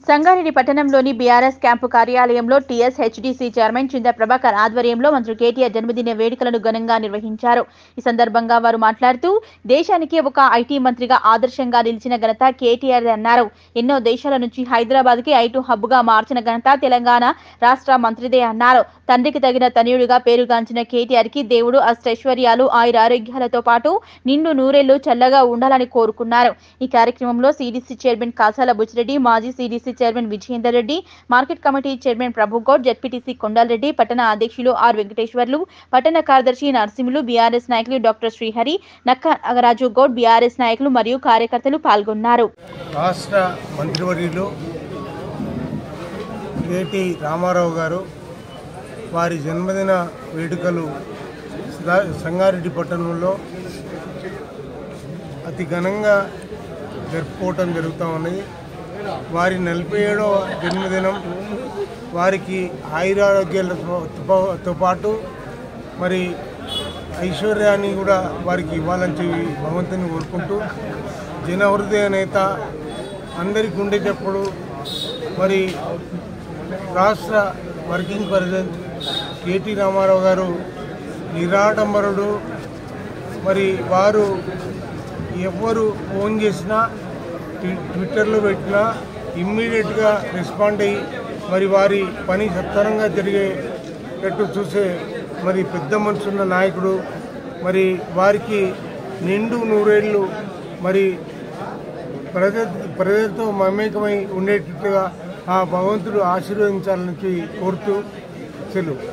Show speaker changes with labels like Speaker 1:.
Speaker 1: సంగారెడ్డి పట్టణంలోని బీఆర్ఎస్ క్యాంపు కార్యాలయంలో TS HDC chairman Chinda Prabhakar ఆధ్వర్యంలో మంత్రి కేటీఆర్ జన్మదిన వేడుకలను ఘనంగా నిర్వహించారు ఈ సందర్భంగా వారు మాట్లాడుతూ దేశానికి ఒక ఐటీ మంత్రిగా ఆదర్శంగా నిలిచిన ఘనత కేటీఆర్ అన్నారు ఎన్నో దేశాల నుంచి హైదరాబాద్ కి ఐటీ హబ్ గా మార్చిన ఘనత తెలంగాణ రాష్ట్ర మంత్రిదే అన్నారు తండ్రికి తగిన తనయుడిగా పేరుగాంచిన కేటీఆర్ కి దేవుడు అష్టైశ్వర్యాలు ఆయుర ఆరోగ్యాలతో పాటు నిండు నూరేళ్లు చల్లగా ఉండాలని కోరుకున్నారు ఈ కార్యక్రమంలో సిడిసి చైర్మన్ కాసాల బుచ్చిరెడ్డి మాజీ CDC chairman Vijayender Reddy market committee chairman Prabhugoud ZPTC Kondalreddy పట్టణ అధ్యక్షులు ఆర్ వెంకటేశ్వర్లు పట్టణ కార్యదర్శి నరసింహులు బీఆర్ఎస్ నాయకులు డాక్టర్ శ్రీహరి నక్క నాగరాజు గౌడ్ బీఆర్ఎస్ నాయకులు మరియు కార్యకర్తలు పాల్గొన్నారు
Speaker 2: రాష్ట్ర మంత్రివర్యులు కేటి రామారావు గారు వారి జన్మదిన వేడుకలు సదా- సంగారెడ్డి పట్టణంలో అతి ఘనంగా జరుపుకోవటం జరుగుతూ ఉన్నది వారి నలభై ఏడవ జన్మదినం వారికి ఆయురారోగ్యాలతో తో పాటు మరి ఐశ్వర్యాన్ని కూడా వారికి ఇవ్వాలని చెప్పి భగవంతుని కోరుకుంటూ జనహృదయ నేత అందరికి ఉండేటప్పుడు మరి రాష్ట్ర వర్కింగ్ ప్రెసిడెంట్ కేటీ రామారావు గారు నిరాడంబరుడు మరి వారు ఎవరు ఫోన్ చేసినా ట్వి- ట్విట్టర్లో పెట్టినా ఇమ్మీడియట్గా రెస్పాండ్ అయ్యి మరి వారి పని సత్వరంగా జరిగేటట్టు చూసే మరి పెద్ద మనసున్న నాయకుడు మరి వారికి నిండు నూరేళ్ళు మరి ప్రజ ప్రజలతో మమేకమై ఉండేటట్టుగా ఆ భగవంతుడు ఆశీర్వదించాలని కోరుతూ సెలవు